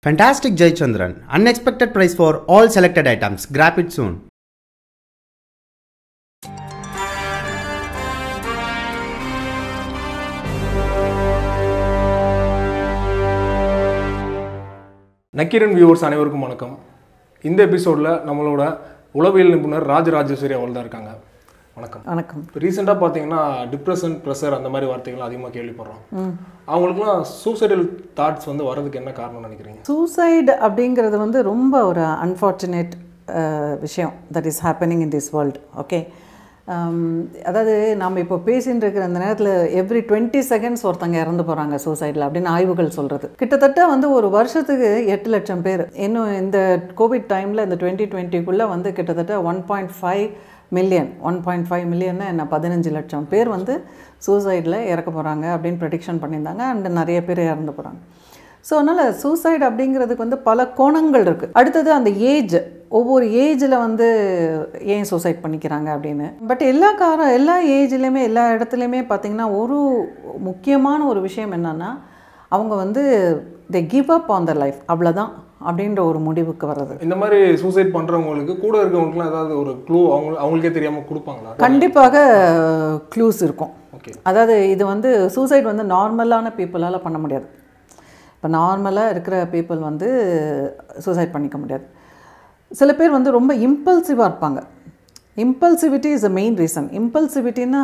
Fantastic Jaychandran. Unexpected price for all selected items. Grab it soon. Nakkheeran viewers அனைவருக்கும் வணக்கம் இந்த எபிசோடில் நம்மளோட உளவியல் நிபுணர் ராஜராஜேஸ்வரி அவர்கள் தான் இருக்காங்க வணக்கம் வணக்கம் இப்போ ரீசெண்டாக பார்த்தீங்கன்னா டிப்ரெஷன் ப்ரெஷர் அந்த மாதிரி வார்த்தைகள் அதிகமாக கேள்விப்படுறோம் அவங்களுக்குலாம் சூசைடல் தாட்ஸ் வந்து வர்றதுக்கு என்ன காரணம்னு நினைக்கிறீங்க சூசைடு அப்படிங்கிறது வந்து ரொம்ப ஒரு அன்ஃபார்ச்சுனேட் விஷயம் that is happening in this world okay அதாவது நாம் இப்போ பேசின்னு இருக்கிற அந்த நேரத்தில் எவ்ரி டுவெண்ட்டி செகண்ட்ஸ் ஒருத்தங்க இறந்து போகிறாங்க சூசைடில் அப்படின்னு ஆய்வுகள் சொல்கிறது கிட்டத்தட்ட வந்து ஒரு வருஷத்துக்கு எட்டு லட்சம் பேர் இன்னும் இந்த கோவிட் டைமில் இந்த டுவெண்ட்டி டுவெண்ட்டிக்குள்ளே வந்து கிட்டத்தட்ட one point five million one point five மில்லியன்னா என்ன பதினஞ்சு லட்சம் பேர் வந்து சூசைடில் இறக்க போகிறாங்க அப்படின்னு ப்ரெடிக்ஷன் பண்ணியிருந்தாங்க அண்ட் நிறைய பேர் இறந்து போகிறாங்க ஸோ அதனால் சூசைட் அப்படிங்கிறதுக்கு வந்து பல கோணங்கள் இருக்குது அடுத்தது அந்த ஏஜ் ஒவ்வொரு ஏஜில் வந்து ஏன் சூசைட் பண்ணிக்கிறாங்க அப்படின்னு பட் எல்லா கார எல்லா ஏஜ்லேயுமே எல்லா இடத்துலையுமே பார்த்திங்கன்னா ஒரு முக்கியமான ஒரு விஷயம் என்னென்னா அவங்க வந்து they give up on the life அவ்வளோதான் அப்படின்ற ஒரு முடிவுக்கு வர்றது இந்த மாதிரி சூசைட் பண்ணுறவங்களுக்கு கூட இருக்கவங்களுக்குலாம் ஏதாவது ஒரு க்ளூ அவங்க அவங்களுக்கே தெரியாமல் கொடுப்பாங்களா கண்டிப்பாக க்ளூஸ் இருக்கும் ஓகே அதாவது இது வந்து சூசைட் வந்து நார்மலான பீப்புளால் பண்ண முடியாது இப்போ நார்மலாக இருக்கிற பீப்புள் வந்து சூசைட் பண்ணிக்க முடியாது சில பேர் வந்து ரொம்ப இம்பல்சிவாக இருப்பாங்க impulsivity is a main reason இம்பல்சிவிட்டினா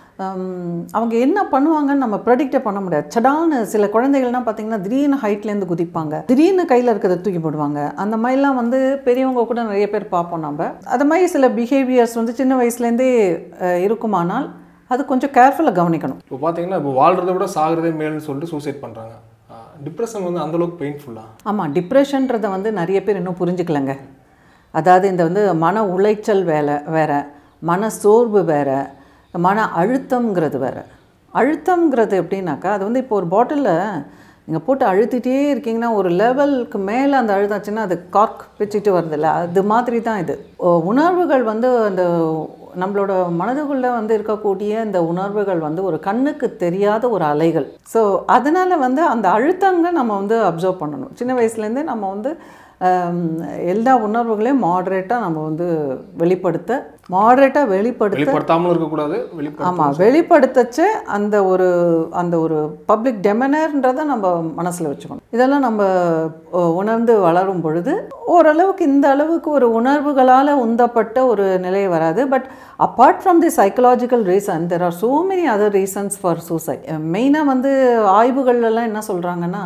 அவங்க என்ன பண்ணுவாங்கன்னு நம்ம ப்ரெடிக்டே பண்ண முடியாது சடால்னு சில குழந்தைகள்லாம் பார்த்தீங்கன்னா திடீர்னு ஹைட்லேருந்து குதிப்பாங்க திடீர்னு கையில் இருக்கிறத தூக்கி போடுவாங்க அந்த மாதிரிலாம் வந்து பெரியவங்க கூட நிறைய பேர் பார்ப்போம் நம்ம அது மாதிரி சில பிஹேவியர்ஸ் வந்து சின்ன வயசுலேருந்தே அஹ், இருக்குமானால் அது கொஞ்சம் கேர்ஃபுல்லாக கவனிக்கணும் இப்போ பார்த்தீங்கன்னா இப்போ வாழ்றதை விட சாகிறதே மேல்னு சொல்லிட்டு சூசைட் பண்ணுறாங்க டிப்ரெஷன் வந்து அந்தளவுக்கு பெயின்ஃபுல்லாக ஆமாம் டிப்ரெஷன்றதை வந்து நிறைய பேர் இன்னும் புரிஞ்சுக்கலங்க அதாவது இந்த வந்து மன உளைச்சல் வேலை வேற மன சோர்வு வேற மன அழுத்தம்ங்கிறது வேற அழுத்தம்ங்கிறது எப்படின்னாக்கா அது வந்து இப்போ ஒரு பாட்டிலில் நீங்கள் போட்டு அழுத்திட்டே இருக்கீங்கன்னா ஒரு லெவலுக்கு மேலே அந்த அழுதாச்சுன்னா அது கார்க் பிச்சுட்டு வருதுல்ல அது மாதிரி தான் இது ஓ, உணர்வுகள் வந்து அந்த நம்மளோட மனதுக்குள்ளே வந்து இருக்கக்கூடிய இந்த உணர்வுகள் வந்து ஒரு கண்ணுக்கு தெரியாத ஒரு அலைகள் ஸோ அதனால் வந்து அந்த அழுத்தங்க நம்ம வந்து அப்சர்வ் பண்ணணும் சின்ன வயசுலேருந்தே நம்ம வந்து ஆம், எல்லா உணர்வுகளையும் மாடரேட்டாக நம்ம வந்து வெளிப்படுத்த மாடரேட்டாக வெளிப்படுத்த வெளிப்படுத்தாமலும் இருக்கக்கூடாது வெளிப்படுத்த ஆமாம் வெளிப்படுத்தச்சு அந்த ஒரு அந்த ஒரு பப்ளிக் டெமனர்ன்றதை நம்ம மனசில் வச்சுக்கணும் இதெல்லாம் நம்ம அஹ், உணர்ந்து வளரும் பொழுது ஓரளவுக்கு இந்த அளவுக்கு ஒரு உணர்வுகளால் உந்தப்பட்ட ஒரு நிலை வராது but apart from the psychological reason there are so many other reasons for suicide மெயினாக வந்து ஆய்வுகள்லாம் என்ன சொல்கிறாங்கன்னா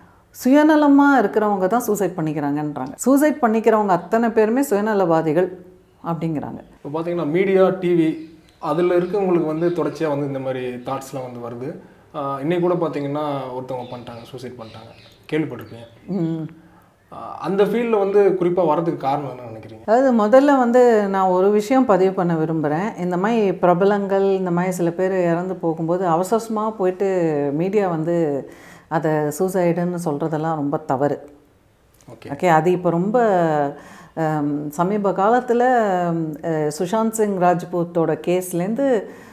சுயநலமாக இருக்கிறவங்க தான் சூசைட் பண்ணிக்கிறாங்கன்றாங்க சூசைட் பண்ணிக்கிறவங்க அத்தனை பேருமே சுயநலவாதிகள் அப்படிங்கிறாங்க இப்போ பார்த்தீங்கன்னா மீடியா டிவி அதில் இருக்கவங்களுக்கு வந்து தொடர்ச்சியாக வந்து இந்த மாதிரி தாட்ஸ்லாம் வந்து வருது ஆஹ் இன்னைக்கு கூட பார்த்தீங்கன்னா ஒருத்தவங்க பண்ணிட்டாங்க சூசைட் பண்ணிட்டாங்க கேள்விப்பட்டிருப்பீங்க ம் ஆஹ் அந்த ஃபீல்டில் வந்து குறிப்பாக வரதுக்கு காரணம் என்ன நினைக்கிறீங்க அதாவது முதல்ல வந்து நான் ஒரு விஷயம் பதிவு பண்ண விரும்புகிறேன் இந்த மாதிரி பிரபலங்கள் இந்த மாதிரி சில பேர் இறந்து போகும்போது அவசரமாக போயிட்டு மீடியா வந்து அதை சூசைடுன்னு சொல்கிறதெல்லாம் ரொம்ப தவறு ஓகே ஓகே அது இப்போ ரொம்ப ஹம், சமீப காலத்தில் சுஷாந்த் சிங் ராஜ்பூத்தோட கேஸ்லேருந்து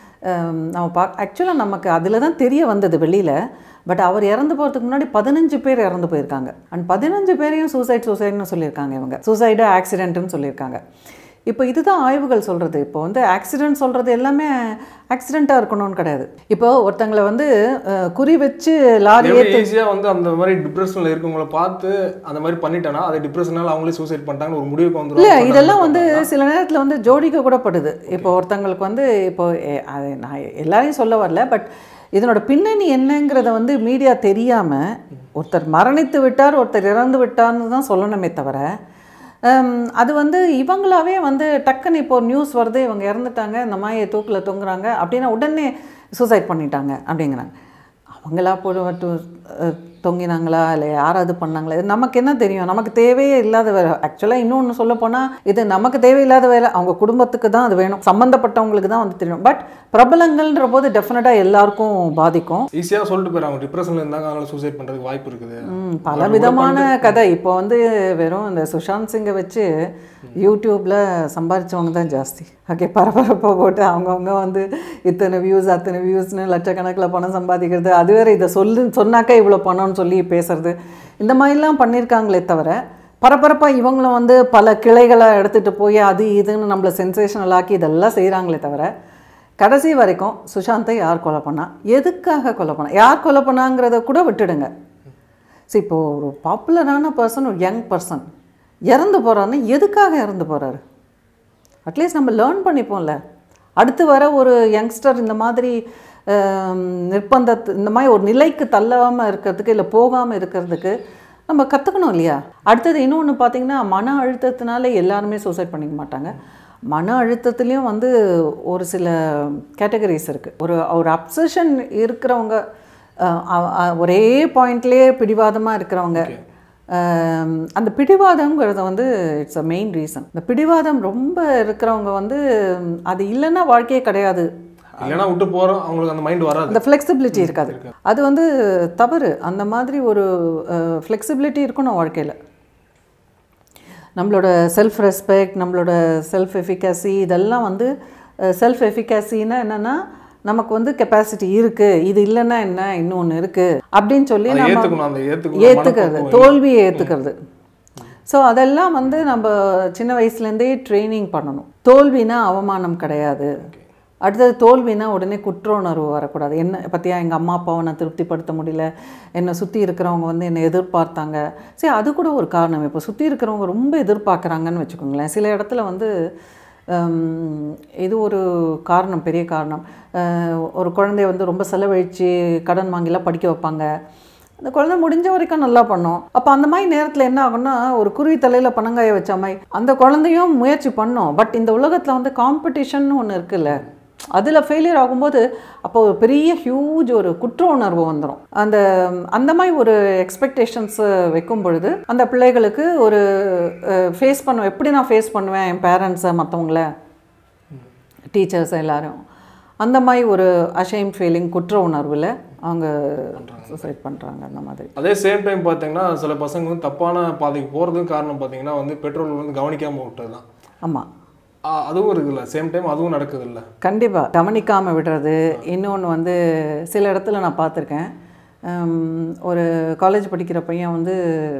நம்ம பா ஆக்சுவலாக நமக்கு அதில் தான் தெரிய வந்தது வெளியில் பட் அவர் இறந்து போகிறதுக்கு முன்னாடி பதினஞ்சு பேர் இறந்து போயிருக்காங்க அண்ட் பதினஞ்சு பேரையும் சூசைட் சூசைட்னு சொல்லியிருக்காங்க இவங்க சூசைடு ஆக்சிடென்ட்டுன்னு சொல்லியிருக்காங்க இப்போ இதுதான் ஆய்வுகள் சொல்கிறது இப்போ வந்து ஆக்சிடென்ட் சொல்கிறது எல்லாமே ஆக்சிடெண்ட்டாக இருக்கணும்னு கிடையாது இப்போ ஒருத்தங்களை வந்து அஹ், குறி வச்சு லாரி எவ்வளோ ஈஸியாக வந்து அந்த மாதிரி டிப்ரெஷனில் இருக்கவங்கள பார்த்து அந்த மாதிரி பண்ணிட்டேன்னா அதை டிப்ரெஷனால் அவங்களே சூசைட் பண்ணிட்டாங்கன்னு ஒரு முடிவுக்கு இல்லை வந்துடும் இதெல்லாம் வந்து சில நேரத்தில் வந்து ஜோடிக்க கூட படுது இப்போ ஒருத்தங்களுக்கு வந்து இப்போ எ- அது நான் எல்லாரையும் சொல்ல வரல பட் இதனோட பின்னணி என்னங்கிறத வந்து மீடியா தெரியாமல் ஒருத்தர் மரணித்து விட்டார் ஒருத்தர் இறந்து விட்டார்னு தான் சொல்லணுமே தவிர ஹம், அது வந்து இவங்களாவே வந்து டக்குன்னு இப்போ நியூஸ் வருது இவங்க இறந்துட்டாங்க இந்த மாதிரி தூக்கில் தொங்குறாங்க அப்படின்னா உடனே சூசைட் பண்ணிட்டாங்க அப்படிங்கிறாங்க அவங்களா போட்டு அஹ், தொங்கினாங்களா இல்லை யாராவது பண்ணாங்களா இது நமக்கு என்ன தெரியும் நமக்கு தேவையே இல்லாத வேலை ஆக்சுவலாக இன்னொன்று சொல்ல போனால் இது நமக்கு தேவையில்லாத வேலை அவங்க குடும்பத்துக்கு தான் அது வேணும் சம்மந்தப்பட்டவங்களுக்கு தான் வந்து தெரியும் பட் பிரபலங்கள்ன்ற போது டெஃபினட்டாக எல்லாருக்கும் பாதிக்கும் ஈஸியாக சொல்லிட்டு போயிறாங்க டிப்ரெஷனில் இருந்தாங்க அதனால சூசைட் பண்ணுறதுக்கு வாய்ப்பு இருக்குது ம், பல விதமான கதை இப்போ வந்து வெறும் இந்த சுஷாந்த் சிங்கை வச்சு யூடியூப்பில் சம்பாரிச்சவங்க தான் ஜாஸ்தி ஓகே பரபரப்பாக போட்டு அவங்கவுங்க வந்து இத்தனை வியூஸ் அத்தனை வியூஸ்னு லட்சக்கணக்கில் பணம் சம்பாதிக்கிறது அது வேற இதை சொல்லு சொன்னாக்க கொடுக்க இவ்வளோ பணம்னு சொல்லி பேசுறது இந்த மாதிரிலாம் பண்ணியிருக்காங்களே தவிர பரபரப்பாக இவங்களும் வந்து பல கிளைகளை எடுத்துகிட்டு போய் அது இதுன்னு நம்மளை சென்சேஷனல் ஆக்கி இதெல்லாம் செய்கிறாங்களே தவிர கடைசி வரைக்கும் சுஷாந்தை யார் கொலை பண்ணா எதுக்காக கொலை பண்ணா யார் கொலை பண்ணாங்கிறத கூட விட்டுடுங்க சரி இப்போ ஒரு பாப்புலரான பர்சன் ஒரு யங் பர்சன் இறந்து போகிறாருன்னு எதுக்காக இறந்து போகிறாரு அட்லீஸ்ட் நம்ம லேர்ன் பண்ணிப்போம்ல அடுத்து வர ஒரு யங்ஸ்டர் இந்த மாதிரி ஆம், நிர்பந்தத்து இந்த மாதிரி ஒரு நிலைக்கு தள்ளாமல் இருக்கிறதுக்கு இல்லை போகாமல் இருக்கிறதுக்கு நம்ம கற்றுக்கணும் இல்லையா அடுத்தது இன்னொன்று பார்த்தீங்கன்னா மன அழுத்தத்தினால எல்லாருமே சூசைட் பண்ணிக்க மாட்டாங்க மன அழுத்தத்துலேயும் வந்து ஒரு சில கேட்டகரிஸ் இருக்குது ஒரு ஒரு அப்சஷன் இருக்கிறவங்க அஹ், அ- அ- ஒரே பாயிண்ட்லேயே பிடிவாதமாக இருக்கிறவங்க ஆம், அந்த பிடிவாதங்கிறது வந்து இட்ஸ் அ மெயின் ரீசன் இந்த பிடிவாதம் ரொம்ப இருக்கிறவங்க வந்து ம், அது இல்லைன்னா வாழ்க்கையே கிடையாது இல்லைன்னா விட்டு போகிறோம் அவங்களுக்கு அந்த மைண்ட் வராது அந்த ஃப்ளெக்சிபிலிட்டி இருக்காது அது வந்து தவறு அந்த மாதிரி ஒரு ஃப்ளெக்சிபிலிட்டி இருக்கணும் வாழ்க்கையில் நம்மளோட செல்ஃப் ரெஸ்பெக்ட் நம்மளோட செல்ஃப் எஃபிகசி இதெல்லாம் வந்து செல்ஃப் எஃபிகசின்னா என்னென்னா நமக்கு வந்து கெப்பாசிட்டி இருக்குது இது இல்லைன்னா என்ன இன்னொன்று இருக்குது அப்படின்னு சொல்லி அதை நம்ம ஏற்றுக்கணும் அந்த ஏற்றுக்கணும் ஏற்றுக்கிறது தோல்வியை ஏற்றுக்கிறது ஸோ அதெல்லாம் வந்து நம்ம சின்ன வயசுலேருந்தே ட்ரைனிங் பண்ணணும் தோல்வினா அவமானம் கிடையாது அடுத்தது தோல்வினா உடனே குற்ற உணர்வு வரக்கூடாது என்ன பற்றியா எங்கள் அம்மா அப்பாவை நான் திருப்திப்படுத்த முடியல என்னை சுற்றி இருக்கிறவங்க வந்து என்னை எதிர்பார்த்தாங்க சரி அது கூட ஒரு காரணம் இப்போ சுற்றி இருக்கிறவங்க ரொம்ப எதிர்பார்க்குறாங்கன்னு வச்சுக்கோங்களேன் சில இடத்துல வந்து ஹம், இது ஒரு காரணம் பெரிய காரணம் அஹ், ஒரு குழந்தைய வந்து ரொம்ப செலவழித்து கடன் வாங்கிலாம் படிக்க வைப்பாங்க அந்த குழந்தை முடிஞ்ச வரைக்கும் நல்லா பண்ணும் அப்போ அந்த மாதிரி நேரத்தில் என்ன ஆகும்னா ஒரு குருவி தலையில் பனங்காய வச்ச மாதிரி அந்த குழந்தையும் முயற்சி பண்ணும் பட் இந்த உலகத்தில் வந்து காம்படிஷன் ஒன்று இருக்குல்ல அதில் ஃபெயிலியர் ஆகும்போது அப்போ ஒரு பெரிய ஹியூஜ் ஒரு குற்ற உணர்வு வந்துடும் அந்த அந்த மாதிரி ஒரு எக்ஸ்பெக்டேஷன்ஸ் வைக்கும் பொழுது அந்த பிள்ளைகளுக்கு ஒரு ஃபேஸ் பண்ணுவேன் எப்படி நான் ஃபேஸ் பண்ணுவேன் என் பேரண்ட்ஸை மற்றவங்கள டீச்சர்ஸ் எல்லாரும் அந்த மாதிரி ஒரு அஷைம் ஃபீலிங் குற்ற உணர்வில் அவங்க சூசைட் பண்ணுறாங்க அந்த மாதிரி அதே சேம் டைம் பார்த்தீங்கன்னா சில பசங்க வந்து தப்பான பாதைக்கு போகிறதுக்கு காரணம் பார்த்தீங்கன்னா வந்து பெட்ரோல் வந்து கவனிக்காமல் விட்டது தான் ஆமாம் அதுவும் இருக்குல்ல சேம் டைம் அதுவும் நடக்குது இல்லை கண்டிப்பாக கவனிக்காமல் விடுறது இன்னொன்று வந்து சில இடத்துல நான் பார்த்துருக்கேன் ஹம், ஒரு காலேஜ் படிக்கிற பையன் வந்து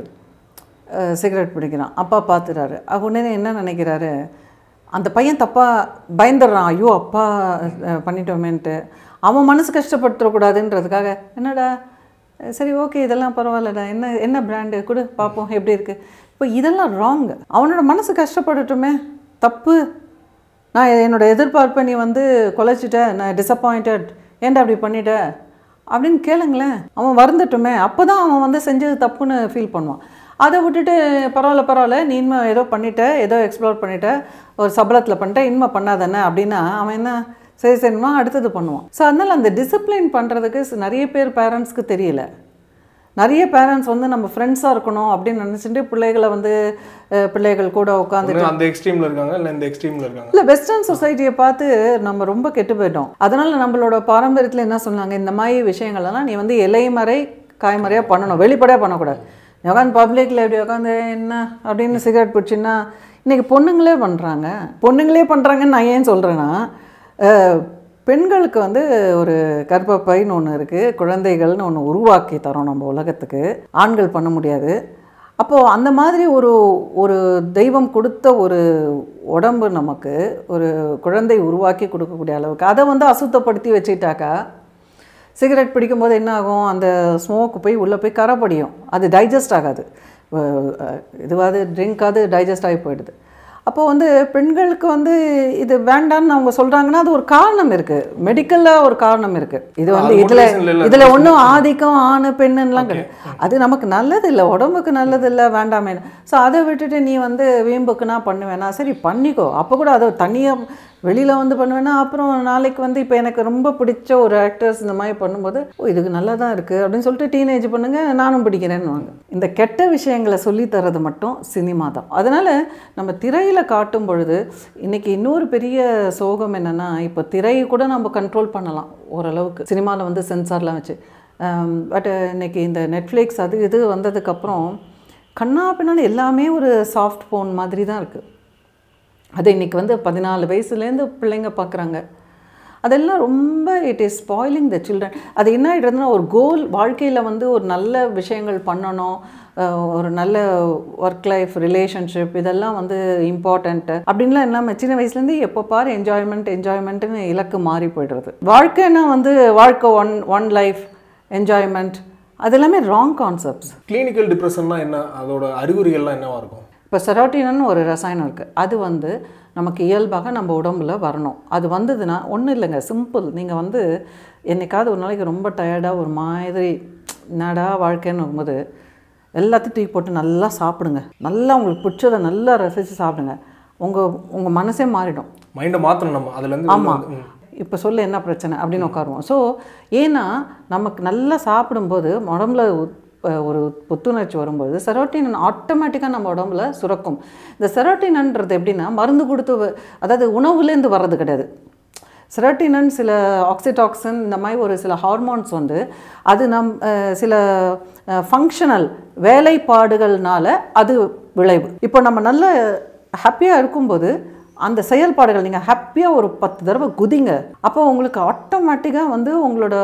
சிகரெட் பிடிக்கிறான் அப்பா பார்த்துறாரு அவ உடனே என்ன நினைக்கிறாரு அந்த பையன் தப்பாக பயந்துடுறான் ஐயோ அப்பா அஹ், பண்ணிட்டோமேன்ட்டு அவன் மனசு கஷ்டப்படுத்தக்கூடாதுன்றதுக்காக என்னடா அஹ், சரி ஓகே இதெல்லாம் பரவாயில்லடா என்ன என்ன பிராண்டு கொடு பார்ப்போம் எப்படி இருக்குது இப்போ இதெல்லாம் ராங் அவனோட மனசு கஷ்டப்படட்டுமே தப்பு நான் என்னோட எதிர்பார்ப்பை நீ வந்து குலைச்சிட்ட நான் டிசப்பாயிண்டட் ஏன்டா அப்படி பண்ணிட்ட அப்படின்னு கேளுங்களேன் அவன் வருந்தட்டுமே அப்போ தான் அவன் வந்து செஞ்சது தப்புன்னு ஃபீல் பண்ணுவான் அதை விட்டுட்டு பரவாயில்ல பரவாயில்ல நீ இனிமே ஏதோ பண்ணிட்ட ஏதோ எக்ஸ்ப்ளோர் பண்ணிட்ட ஒரு சபலத்தில் பண்ணிட்ட இனிமே பண்ணாதானே அப்படின்னா அவன் என்ன சரி சரிமா அடுத்தது பண்ணுவான் ஸோ அதனால் அந்த டிசிப்ளின் பண்ணுறதுக்கு நிறைய பேர் பேரண்ட்ஸ்க்கு தெரியல நிறைய பேரண்ட்ஸ் வந்து நம்ம ஃப்ரெண்ட்ஸாக இருக்கணும் அப்படின்னு நினச்சிட்டு பிள்ளைகளை வந்து அஹ், பிள்ளைகள் கூட உட்காந்து ஒண்ணு அந்த எக்ஸ்ட்ரீமில் இருக்காங்க இல்லை இந்த எக்ஸ்ட்ரீமில் இருக்காங்க இல்லை வெஸ்டர்ன் சொசைட்டியை பார்த்து நம்ம ரொம்ப கெட்டு போயிட்டோம் அதனால நம்மளோட பாரம்பரியத்தில் என்ன சொன்னாங்க இந்த மாதிரி விஷயங்கள்லாம் நீ வந்து இலைமறை காய்மறையாக பண்ணணும் வெளிப்படையாக பண்ணக்கூடாது நீ உட்காந்து பப்ளிக்கில் எப்படி உட்காந்து என்ன அப்படின்னு சிகரெட் பிடிச்சின்னா இன்றைக்கி பொண்ணுங்களே பண்ணுறாங்க பொண்ணுங்களே பண்ணுறாங்கன்னு நான் ஏன் சொல்கிறேன்னா பெண்களுக்கு வந்து ஒரு கர்ப்பப்பைன்னு ஒன்று இருக்குது குழந்தைகள்னு ஒன்று உருவாக்கி தரோம் நம்ம உலகத்துக்கு ஆண்கள் பண்ண முடியாது அப்போது அந்த மாதிரி ஒரு ஒரு தெய்வம் கொடுத்த ஒரு உடம்பு நமக்கு ஒரு குழந்தை உருவாக்கி கொடுக்கக்கூடிய அளவுக்கு அதை வந்து அசுத்தப்படுத்தி வச்சுட்டாக்கா சிகரெட் பிடிக்கும்போது என்ன ஆகும் அந்த ஸ்மோக்கு போய் உள்ளே போய் கரை படியும் அது டைஜஸ்ட் ஆகாது அஹ் அஹ் இதுவாது ட்ரிங்காவது டைஜஸ்ட் ஆகி போயிடுது அப்போ வந்து பெண்களுக்கு வந்து இது வேண்டான்னு அவங்க சொல்கிறாங்கன்னா அது ஒரு காரணம் இருக்குது மெடிக்கலில் ஒரு காரணம் இருக்குது இது வந்து அது இதில் motivation இல்ல. இதில் ஒன்றும் ஆதிக்கம் ஆணு பெண்ணுலாம் கிடையாது அது நமக்கு நல்லது இல்லை உடம்புக்கு நல்லது இல்லை வேண்டாமே ஸோ அதை விட்டுட்டு நீ வந்து வீம்புக்குனா பண்ணுவேனா சரி பண்ணிக்கோ அப்போ கூட அதை தனியாக வெளியில் வந்து பண்ணுவேன்னா அப்புறம் நாளைக்கு வந்து இப்போ எனக்கு ரொம்ப பிடிச்ச ஒரு ஆக்டர்ஸ் இந்த மாதிரி பண்ணும்போது ஓ இதுக்கு நல்லா தான் இருக்குது அப்படின்னு சொல்லிட்டு டீனேஜ் பண்ணுங்க நானும் பிடிக்கிறேன்னு இந்த கெட்ட விஷயங்களை சொல்லி தரது மட்டும் சினிமா தான் அதனால் நம்ம திரையில் காட்டும் பொழுது இன்றைக்கி இன்னொரு பெரிய சோகம் என்னென்னா இப்போ திரையை கூட நம்ம கண்ட்ரோல் பண்ணலாம் ஓரளவுக்கு சினிமாவில் வந்து சென்சார்லாம் வச்சு பட் இன்னைக்கு இந்த நெட்ஃப்ளிக்ஸ் அது இது வந்ததுக்கப்புறம் கண்ணா பின்னாடி எல்லாமே ஒரு சாஃப்ட் ஃபோன் மாதிரி தான் இருக்குது அது இன்றைக்கி வந்து பதினாலு வயசுலேருந்து பிள்ளைங்க பார்க்குறாங்க அதெல்லாம் ரொம்ப it is spoiling the children அது என்ன ஆகிடுறதுன்னா ஒரு கோல் வாழ்க்கையில் வந்து ஒரு நல்ல விஷயங்கள் பண்ணணும் அஹ் ஒரு நல்ல ஒர்க் லைஃப் ரிலேஷன்ஷிப் இதெல்லாம் வந்து இம்பார்ட்டண்ட்டு அப்படின்லாம் இல்லாமல் சின்ன வயசுலேருந்து எப்போ பாரு என்ஜாய்மெண்ட் என்ஜாய்மெண்ட்டுன்னு இலக்கு மாறி போய்டுறது வாழ்க்கைன்னா வந்து வாழ்க்கை ஒன் ஒன் லைஃப் என்ஜாய்மெண்ட் அது எல்லாமே ராங் கான்செப்ட்ஸ் கிளினிக்கல் டிப்ரெஷன்னா என்ன அதோட அறிகுறிகள்லாம் என்னவா இருக்கும் இப்போ செரோட்டினன்னு ஒரு ரசாயனம் இருக்குது அது வந்து நமக்கு இயல்பாக நம்ம உடம்புல வரணும் அது வந்ததுன்னா ஒன்றும் இல்லைங்க சிம்பிள் நீங்கள் வந்து என்னைக்காவது ஒரு நாளைக்கு ரொம்ப டயர்டாக ஒரு மாதிரி என்னடா வாழ்க்கைன்னு இருக்கும்போது எல்லாத்தையும் தூக்கி போட்டு நல்லா சாப்பிடுங்க நல்லா உங்களுக்கு பிடிச்சதை நல்லா ரசித்து சாப்பிடுங்க உங்கள் உங்கள் மனசே மாறிடும் மைண்டை மாற்றணும் நம்ம அதுலேருந்து ஆமாம் இப்போ சொல்ல என்ன பிரச்சனை அப்படின்னு உட்காருவோம் ஸோ ஏன்னா நமக்கு நல்லா சாப்பிடும்போது உடம்புல உத்- அஹ் ஒரு புத்துணர்ச்சி வரும்போது செரோட்டினன் ஆட்டோமேட்டிக்காக நம்ம உடம்புல சுரக்கும் இந்த செரோட்டினன்றது எப்படின்னா மருந்து கொடுத்து வ- அதாவது உணவுலேருந்து வர்றது கிடையாது செரோட்டினன் சில ஆக்சிடாக்சின் இந்த மாதிரி ஒரு சில ஹார்மோன்ஸ் வந்து அது நம் அஹ், சில ஃபங்க்ஷனல் வேலைப்பாடுகள்னால அது விளைவு இப்போ நம்ம நல்ல ஹாப்பியாக இருக்கும்போது அந்த செயல்பாடுகள் நீங்கள் ஹாப்பியாக ஒரு பத்து தடவை குதிங்க அப்போ உங்களுக்கு ஆட்டோமேட்டிக்காக வந்து உங்களோட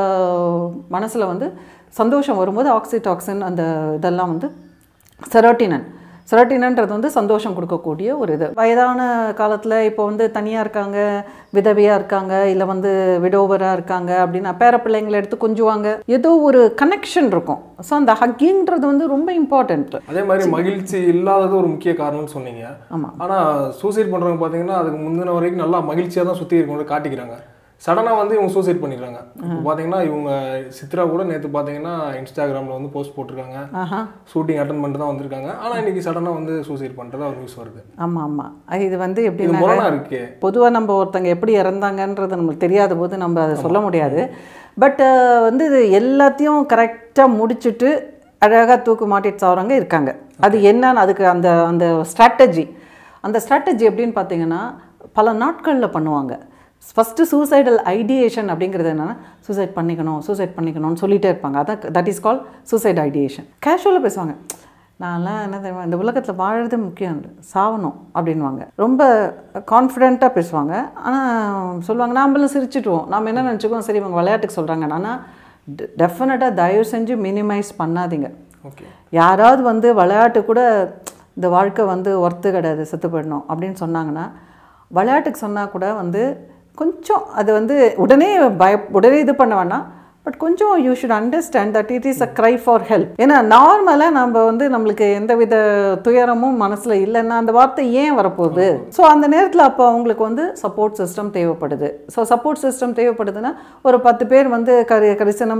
மனசில் வந்து சந்தோஷம் வரும்போது ஆக்சிடாக்சின் அந்த இதெல்லாம் வந்து செரோட்டினன் செரோட்டினன்றது வந்து சந்தோஷம் கொடுக்கக்கூடிய ஒரு இது வயதான காலத்தில் இப்போ வந்து தனியாக இருக்காங்க விதவையாக இருக்காங்க இல்லை வந்து விடோவராக இருக்காங்க அப்படின்னா பேர பிள்ளைங்களை எடுத்து கொஞ்சுவாங்க ஏதோ ஒரு கனெக்ஷன் இருக்கும் ஸோ அந்த ஹக்கிங்கிறது வந்து ரொம்ப இம்பார்ட்டண்ட் அதே மாதிரி மகிழ்ச்சி இல்லாதது ஒரு முக்கிய காரணம்னு சொன்னீங்க ஆமாம் ஆனால் சூசைட் பண்ணுறவங்க பார்த்தீங்கன்னா அதுக்கு முந்தின வரைக்கும் நல்லா மகிழ்ச்சியாக தான் சுற்றி இருக்கவங்க காட்டிக்கிறாங்க சடனாக வந்து இவங்க சூசைட் பண்ணிடுறாங்க இப்போ பார்த்தீங்கன்னா இவங்க சித்ரா கூட நேற்று பார்த்தீங்கன்னா இன்ஸ்டாகிராமில் வந்து போஸ்ட் போட்டிருக்காங்க ஆஹா ஷூட்டிங் அட்டன் பண்ணிட்டு தான் வந்திருக்காங்க ஆனால் இன்னைக்கு சடனாக வந்து சூசைட் பண்ணுறதா ஒரு நியூஸ் வருது ஆமாம் ஆமாம் இது வந்து இது எப்படின்னா முரணா இருக்கே பொதுவாக நம்ம ஒருத்தங்க எப்படி இறந்தாங்கன்றது நமக்கு தெரியாத போது நம்ம அதை சொல்ல முடியாது பட் வந்து இது எல்லாத்தையும் கரெக்டாக முடிச்சுட்டு அழகாக தூக்கு மாட்டிட்டு சாவறவங்க இருக்காங்க அது என்னன்னு அதுக்கு அந்த அந்த ஸ்ட்ராட்டஜி அந்த ஸ்ட்ராட்டஜி எப்படின்னு பார்த்தீங்கன்னா பல நாட்களில் பண்ணுவாங்க ஃபஸ்ட்டு சூசைடல் ஐடியேஷன் அப்படிங்கிறது என்னென்னா சூசைட் பண்ணிக்கணும் சூசைட் பண்ணிக்கணும்னு சொல்லிட்டே இருப்பாங்க அதான் that is call suicide ideation கேஷுவலாக பேசுவாங்க நான்லாம் என்ன தெரியுமா இந்த உலகத்தில் வாழறது முக்கியம் இல்லை சாவணும் அப்படின்வாங்க ரொம்ப கான்ஃபிடென்ட்டாக பேசுவாங்க ஆனால் சொல்லுவாங்க நாம்பளும் சிரிச்சிட்டுவோம் நாம் என்ன நினச்சிக்குவோம் சரி இவங்க விளையாட்டுக்கு சொல்கிறாங்க ஆனால் டெஃபினட்டாக தயவு செஞ்சு மினிமைஸ் பண்ணாதீங்க ஓகே யாராவது வந்து விளையாட்டு கூட இந்த வாழ்க்கை வந்து ஒர்த்து கிடையாது செத்து போயிடணும் அப்படின்னு சொன்னாங்கன்னா விளையாட்டுக்கு சொன்னால் கூட வந்து கொஞ்சம் அது வந்து உடனே பய உடனே இது பண்ண வேணாம் பட் கொஞ்சம் you should understand that it is a cry for help ஏன்னா நார்மலாக நம்ம வந்து நம்மளுக்கு எந்தவித துயரமும் மனசில் இல்லைன்னா அந்த வார்த்தை ஏன் வரப்போகுது ஸோ அந்த நேரத்தில் அப்போ அவங்களுக்கு வந்து சப்போர்ட் சிஸ்டம் தேவைப்படுது ஸோ சப்போர்ட் சிஸ்டம் தேவைப்படுதுன்னா ஒரு பத்து பேர் வந்து கரி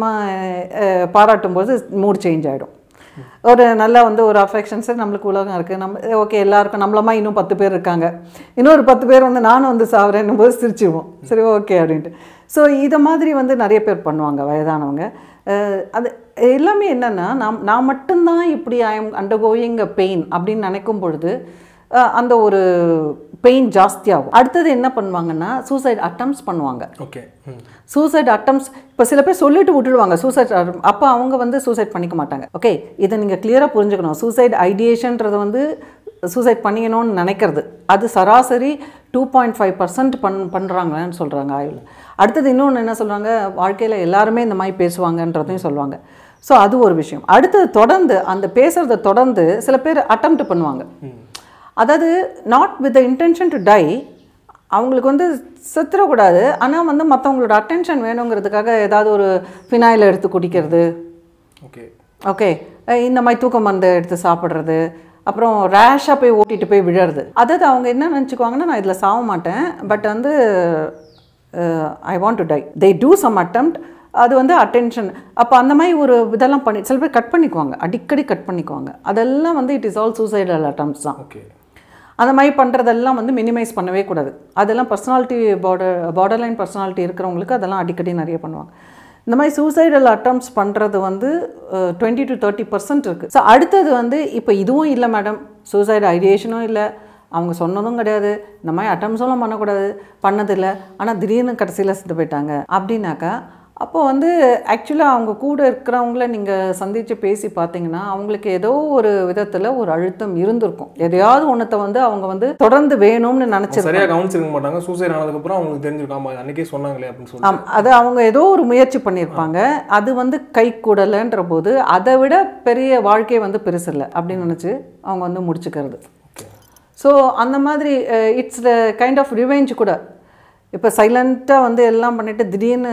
கரிசனமாக பாராட்டும் போது மூட் சேஞ்ச் ஆகிடும் ஒரு நல்ல வந்து ஒரு அஃபெக்ஷன்ஸு நம்மளுக்கு உலகம் இருக்குது நம்ம ஓகே எல்லாருக்கும் நம்மளமா இன்னும் பத்து பேர் இருக்காங்க இன்னொரு பத்து பேர் வந்து நானும் வந்து சாவறேன்னும் போது சிரிச்சிருவோம் சரி ஓகே அப்படின்ட்டு ஸோ இதை மாதிரி வந்து நிறைய பேர் பண்ணுவாங்க வயதானவங்க அஹ் அது எல்லாமே என்னென்னா நாம் நான் மட்டும்தான் இப்படி I am undergoing a pain அப்படின்னு நினைக்கும் பொழுது அஹ் அந்த ஒரு பெயின் ஜாஸ்தியாகும் அடுத்தது என்ன பண்ணுவாங்கன்னா சூசைட் அட்டம்ஸ் பண்ணுவாங்க ஓகே ம் சூசைட் அட்டம்ஸ் இப்போ சில பேர் சொல்லிட்டு விட்டுடுவாங்க சூசைட் அப்போ அவங்க வந்து சூசைட் பண்ணிக்க மாட்டாங்க ஓகே இதை நீங்கள் கிளியராக புரிஞ்சுக்கணும் சூசைட் ஐடியேஷன்றது வந்து சூசைட் பண்ணிக்கணும்னு நினைக்கிறது அது சராசரி டூ பாயிண்ட் ஃபைவ் பர்சன்ட் பண் பண்ணுறாங்கன்னு சொல்கிறாங்க ஆய்வில் அடுத்தது இன்னொன்று என்ன சொல்கிறாங்க வாழ்க்கையில் எல்லாருமே இந்த மாதிரி பேசுவாங்கன்றதையும் சொல்லுவாங்க ஸோ அது ஒரு விஷயம் அடுத்தது தொடர்ந்து அந்த பேசுகிறத தொடர்ந்து சில பேர் அட்டம்ப்ட் பண்ணுவாங்க அதாவது not with the intention to die அவங்களுக்கு வந்து செத்துறக்கூடாது ஆனால் வந்து மற்றவங்களோட அட்டென்ஷன் வேணுங்கிறதுக்காக ஏதாவது ஒரு ஃபினாயில் எடுத்து குடிக்கிறது ஓகே ஓகே இந்த மாதிரி தூக்க மருந்து எடுத்து சாப்பிட்றது அப்புறம் ரேஷாக போய் ஓட்டிட்டு போய் விழறது அதாவது அவங்க என்ன நினச்சிக்குவாங்கன்னா நான் இதில் சாக மாட்டேன் பட் வந்து I want to die they do some attempt அது வந்து அட்டென்ஷன் அப்போ அந்த மாதிரி ஒரு இதெல்லாம் பண்ணி சில பேர் கட் பண்ணிக்குவாங்க அடிக்கடி கட் பண்ணிக்குவாங்க அதெல்லாம் வந்து it is all suicidal attempts தான் ஓகே அந்த மாதிரி பண்ணுறதெல்லாம் வந்து மினிமைஸ் பண்ணவே கூடாது அதெல்லாம் personality border borderline personality இருக்கிறவங்களுக்கு அதெல்லாம் அடிக்கடி நிறைய பண்ணுவாங்க இந்த மாதிரி சூசைடல் அட்டம்ப்ட்ஸ் பண்ணுறது வந்து டுவெண்ட்டி டு தேர்ட்டி பர்சன்ட் இருக்குது ஸோ அடுத்தது வந்து இப்போ இதுவும் இல்லை மேடம் சூசைட் ஐடியேஷனும் இல்லை அவங்க சொன்னதும் கிடையாது இந்த மாதிரி அட்டம்ஸும் பண்ணக்கூடாது பண்ணதில்லை ஆனால் திடீர்னு கடைசியில் செத்து போயிட்டாங்க அப்படின்னாக்கா அப்போ வந்து ஆக்சுவலாக அவங்க கூட இருக்கிறவங்கள நீங்கள் சந்தித்து பேசி பார்த்தீங்கன்னா அவங்களுக்கு ஏதோ ஒரு விதத்தில் ஒரு அழுத்தம் இருந்திருக்கும் எதையாவது ஒன்றத்தை வந்து அவங்க வந்து தொடர்ந்து வேணும்னு நினச்சிருக்காங்க சரியா கவனிச்சிருக்க மாட்டாங்க சூசைட் ஆனதுக்கப்புறம் அவங்களுக்கு தெரிஞ்சிருக்கும் ஆமா அன்னைக்கே சொன்னாங்களே அப்படின்னு சொல்லி ஆம் அது அவங்க ஏதோ ஒரு முயற்சி பண்ணியிருப்பாங்க அது வந்து கை கூடலைன்ற போது அதை விட பெரிய வாழ்க்கையே வந்து பெருசு இல்லை அப்படின்னு நினச்சி அவங்க வந்து முடிச்சுக்கிறது ஸோ அந்த மாதிரி it's the kind of revenge கூட இப்போ சைலண்ட்டாக வந்து எல்லாம் பண்ணிட்டு திடீர்னு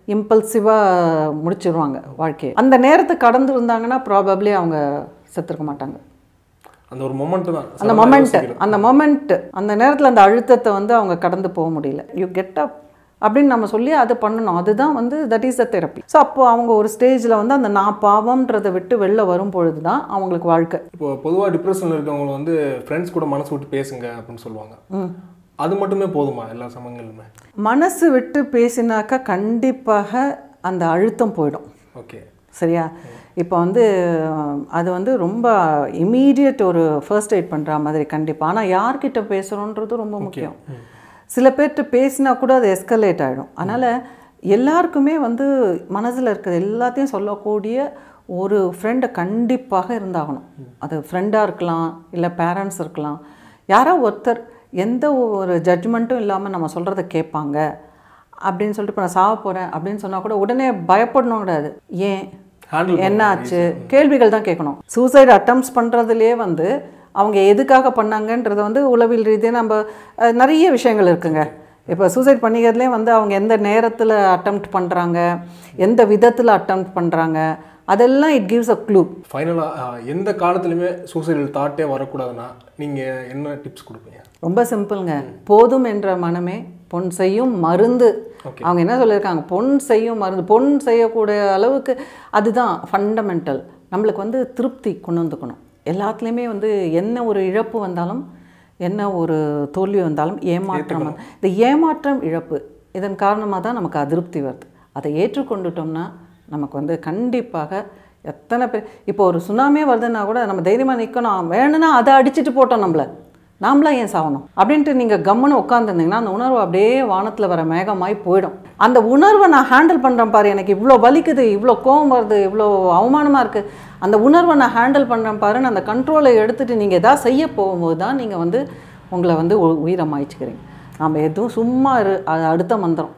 இம்பல்சிவாக முடிச்சிருவாங்க வாழ்க்கையை அந்த நேரத்தை கடந்து இருந்தாங்கன்னா ப்ராபப்ளி அவங்க செத்துருக்க மாட்டாங்க அந்த ஒரு மொமெண்ட் தான் அந்த சடனா மொமெண்ட் யோசிக்கிறது. அந்த மொமெண்ட் அந்த நேரத்தில் அந்த அழுத்தத்தை வந்து அவங்க கடந்து போக முடியல யூ கெட் அப் அப்படின்னு நம்ம சொல்லி அது பண்ணணும் அதுதான் வந்து that is the therapy so அப்போ அவங்க ஒரு ஸ்டேஜில் வந்து அந்த நான் பாவம்ன்றதை விட்டு வெளில வரும் பொழுது தான் அவங்களுக்கு வாழ்க்கை இப்போ பொதுவா டிப்ரெஷன்ல இருக்கவங்க வந்து ஃப்ரெண்ட்ஸ் கூட மனசு விட்டு பேசுங்க அப்படின்னு சொல்லுவாங்க அது மட்டுமே போதுமா எல்லா சமயங்களிலுமே மனசு விட்டு பேசினாக்கா கண்டிப்பாக அந்த அழுத்தம் போயிடும் ஓகே சரியா இப்போ வந்து அஹ், அது வந்து ரொம்ப இமீடியட் ஒரு ஃபர்ஸ்ட் எய்ட் பண்ணுற மாதிரி கண்டிப்பாக ஆனால் யார்கிட்ட பேசுகிறோன்றது ரொம்ப முக்கியம் சில பேர்கிட்ட பேசினா கூட அது எஸ்கலேட் ஆகிடும் அதனால் எல்லாருக்குமே வந்து மனசில் இருக்கிற எல்லாத்தையும் சொல்லக்கூடிய ஒரு ஃப்ரெண்டை கண்டிப்பாக இருந்தாகணும் அது ஃப்ரெண்டாக இருக்கலாம் இல்லை பேரண்ட்ஸ் இருக்கலாம் யாரோ ஒருத்தர் எந்த ஒரு ஜட்ஜ்மெண்ட்டும் இல்லாமல் நம்ம சொல்கிறத கேட்பாங்க அப்படின்னு சொல்லிட்டு இப்போ நான் சாக போகிறேன் அப்படின்னு சொன்னால் கூட உடனே பயப்படணும் கூடாது ஏன் Handle என்ன ஆச்சு கேள்விகள் தான் கேட்கணும் சூசைட் அட்டம்ப்ட்ஸ் பண்ணுறதுலேயே வந்து அவங்க எதுக்காக பண்ணாங்கன்றத வந்து உளவியல் ரீதியாக நம்ம அஹ், நிறைய விஷயங்கள் இருக்குங்க இப்போ சூசைட் பண்ணிக்கிறதுலே வந்து அவங்க எந்த நேரத்தில் அட்டெம்ப்ட் பண்ணுறாங்க எந்த விதத்தில் அட்டெம்ப்ட் பண்ணுறாங்க அதெல்லாம் இட் கிவ்ஸ் அ க்ளூ ஃபைனலாக எந்த காலத்துலையுமே சூசைடல் தாட்டே வரக்கூடாதுன்னா நீங்கள் என்ன டிப்ஸ் கொடுப்பீங்க ரொம்ப சிம்பிளுங்க போதும் என்ற மனமே பொன் செய்யும் மருந்து அவங்க என்ன சொல்லியிருக்காங்க பொன் செய்யும் மருந்து பொன் செய்யக்கூடிய அளவுக்கு அதுதான் ஃபண்டமெண்டல் நம்மளுக்கு வந்து திருப்தி கொண்டு வந்துக்கணும் எல்லாத்துலேயுமே வந்து என்ன ஒரு இழப்பு வந்தாலும் என்ன ஒரு தோல்வி வந்தாலும் ஏமாற்றம் வந்து- இந்த ஏமாற்றம் இழப்பு இதன் காரணமாக தான் நமக்கு அதிருப்தி வருது அதை ஏற்றுக்கொண்டுட்டோம்னா நமக்கு வந்து கண்டிப்பாக எத்தனை பேர் இப்போ ஒரு சுனாமியே வருதுன்னா கூட நம்ம தைரியமாக நிற்கணும் வேணும்னா அதை அடிச்சிட்டு போட்டோம் நம்மள நாமளா ஏன் சாகணும் அப்படின்ட்டு நீங்கள் கம்முன்னு உட்காந்துருந்தீங்கன்னா அந்த உணர்வு அப்படியே வானத்தில் வர மேகமாய் போயிடும் அந்த உணர்வை நான் ஹேண்டில் பண்ணுறேன் பாரு எனக்கு இவ்வளோ வலிக்குது இவ்வளோ கோவம் வருது இவ்வளோ அவமானமாக இருக்குது அந்த உணர்வை நான் ஹேண்டில் பண்ணுறேன் பாருன்னு அந்த கண்ட்ரோலை எடுத்துகிட்டு நீங்கள் எதாவது செய்ய போகும்போது தான் நீங்கள் வந்து உங்களை வந்து உ- உயிரை மாய்ச்சிக்கிறீங்க நாம் எதுவும் சும்மா இரு அது அடுத்த மந்திரம்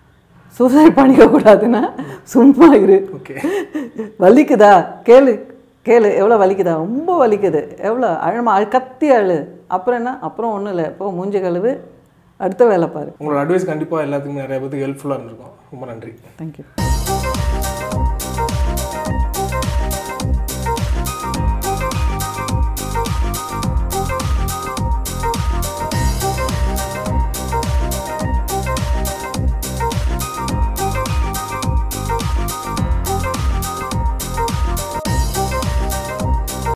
சூசைட் பண்ணிக்க கூடாதுன்னா சும்மா இரு ஓகே வலிக்குதா கேளு கேளு எவ்வளோ வலிக்குதா ரொம்ப வலிக்குது எவ்வளோ அழமா அது கத்தி அழு அப்புறம் என்ன அப்புறம் ஒன்றும் இல்லை இப்போ மூஞ்சி கழுவு அடுத்த வேலை பாரு உங்களோட அட்வைஸ் கண்டிப்பாக எல்லாத்துக்குமே நிறைய பேருக்கு ஹெல்ப்ஃபுல்லாக இருந்திருக்கும் ரொம்ப நன்றி தேங்க்யூ